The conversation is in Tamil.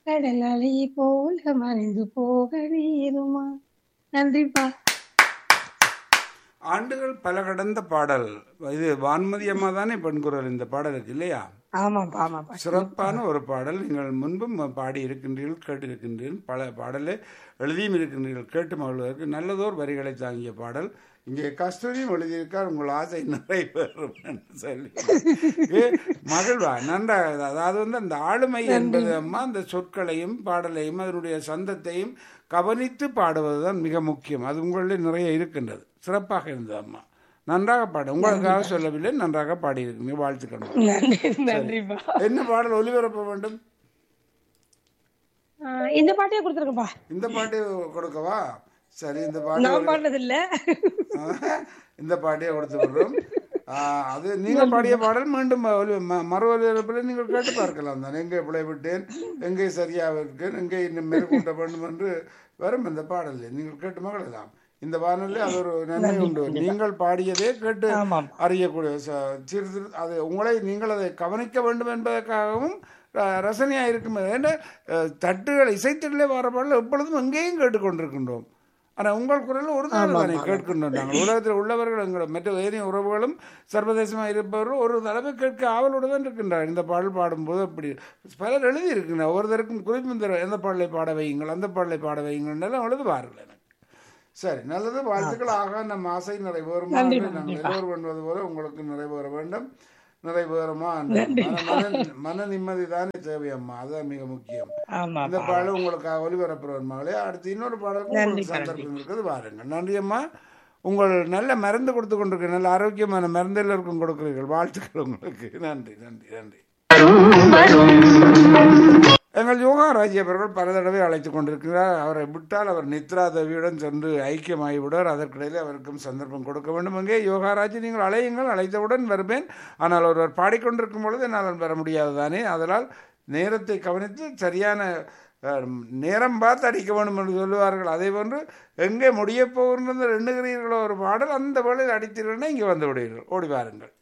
கடல் அலை போல மறைந்து போக நேருமா நன்றிப்பா ஆண்டுகள் பல கடந்த பாடல் இது வான்மதி அம்மா தானே பெண்குரல் இந்த பாடலுக்கு இல்லையா ஆமாப்பா ஆமாப்பா சிறப்பான ஒரு பாடல் நீங்கள் முன்பும் பாடி இருக்கின்றீர்கள் கேட்டிருக்கின்றீர்கள் பல பாடலை எழுதியும் இருக்கின்றீர்கள் கேட்டு மகிழ்வதற்கு நல்லதோர் வரிகளை தாங்கிய பாடல் இங்கே கஸ்தூரியும் எழுதியிருக்கார் உங்கள் ஆசை நிறைவேறும் என்று சொல்லி ஏ, மகிழ்வா நன்றாக அதாவது வந்து அந்த ஆளுமை என்பது அம்மா அந்த சொற்களையும் பாடலையும் அதனுடைய சந்தத்தையும் கவனித்து பாடுவதுதான் மிக முக்கியம் அது உங்களில் நிறைய இருக்கின்றது சிறப்பாக இருந்தது அம்மா நன்றாக பாடு உங்களுக்காக சொல்லவில்லை நன்றாக பாடியிருக்கீங்க வாழ்த்துக்கள் நன்றி நன்றிப்பா என்ன பாடல் ஒலிபரப்ப வேண்டும் ஆஹ் இந்த பாட்டையே கொடுத்துருங்கப்பா இந்த பாட்டை கொடுக்கவா சரி இந்த பாட்டு நான் பாடினது இல்ல இந்த பாட்டையே கொடுத்து விடுறோம் ஆஹ், அது நீங்கள் பாடிய பாடல் மீண்டும் ஒலி- ம- மறு ஒலிபரப்பில் நீங்கள் கேட்டு பார்க்கலாம் தான் எங்கே பிழை விட்டேன் எங்கே சரியாக இருக்கேன் எங்கே இன்னும் மேற்கொண்ட வேண்டும் என்று வரும் இந்த பாடலில் நீங்கள் கேட்டு மகளலாம் இந்த வானொலி அது ஒரு நன்மை உண்டு நீங்கள் பாடியதே கேட்டு ஆமாம். அறியக்கூடிய ச- சிறு சிறு அது உங்களை நீங்கள் அதை கவனிக்க வேண்டும் என்பதற்காகவும் ர- ரசனையா இருக்கும் ஏன்னா அஹ், தட்டுகள் இசைத்தட்டிலே வர பாடல் எப்பொழுதும் எங்கேயும் கேட்டுக்கொண்டிருக்கின்றோம் ஆனால் உங்கள் குரல் ஒரு தடவை தானே கேட்கின்றோம் நாங்கள் உலகத்தில் உள்ளவர்கள் எங்கள் மற்ற ஏனைய உறவுகளும் சர்வதேசமாக இருப்பவர்கள் ஒரு தடவை கேட்க ஆவலோடு தான் இருக்கின்றார் இந்த பாடல் பாடும்போது அப்படி பலர் எழுதி இருக்கின்றனர் ஒருத்தருக்கும் குறிப்பு தர எந்த பாடலை பாட வையுங்கள் அந்த பாடலை பாட வையுங்கள் எல்லாம் எழுதுவார்கள் எனக்கு சரி நல்லது வாழ்த்துக்கள் ஆக நம்ம ஆசை நிறைவேறுமா என்று நாங்கள் எல்லோரும் வேண்டுவது போல உங்களுக்கு நிறைவேற வேண்டும் நிறைவேறுமா என்று. மன- மன- மன நிம்மதி தானே தேவை அம்மா அதுதான் மிக முக்கியம் ஆமா இந்த பாடல் உங்களுக்கு ஒளிபரப்புறவன் மகளே அடுத்து இன்னொரு பாடலுக்கு உங்களுக்கு சந்தர்ப்பம் இருக்குது வாருங்கள் நன்றி அம்மா உங்கள் நல்ல மருந்து கொடுத்து கொண்டிருக்க நல்ல ஆரோக்கியமான மருந்து எல்லோருக்கும் கொடுக்கிறீர்கள் வாழ்த்துக்கள் உங்களுக்கு நன்றி நன்றி நன்றி எங்கள் யோகாராஜ் அவர்கள் பல தடவை அழைத்துக் கொண்டிருக்கிறார் அவரை விட்டால் அவர் நித்ரா தேவியுடன் சென்று ஐக்கியமாகி விடுவார் அதற்கிடையில் அவருக்கும் சந்தர்ப்பம் கொடுக்க வேண்டும் எங்கே யோகாராஜ் நீங்கள் அழையுங்கள் அழைத்தவுடன் வருவேன் ஆனால் ஒருவர் பாடிக்கொண்டிருக்கும் பொழுது என்னால் வர முடியாது தானே அதனால் நேரத்தை கவனித்து சரியான அஹ், நேரம் பார்த்து அடிக்க வேண்டும் என்று சொல்லுவார்கள் அதே போன்று எங்கே முடியப் போகின்றது எண்ணுகிறீர்களோ ஒரு பாடல் அந்த வேளையில் அடித்தீர்கள்னா இங்கே வந்து விடுவீர்கள் ஓடி வாருங்கள்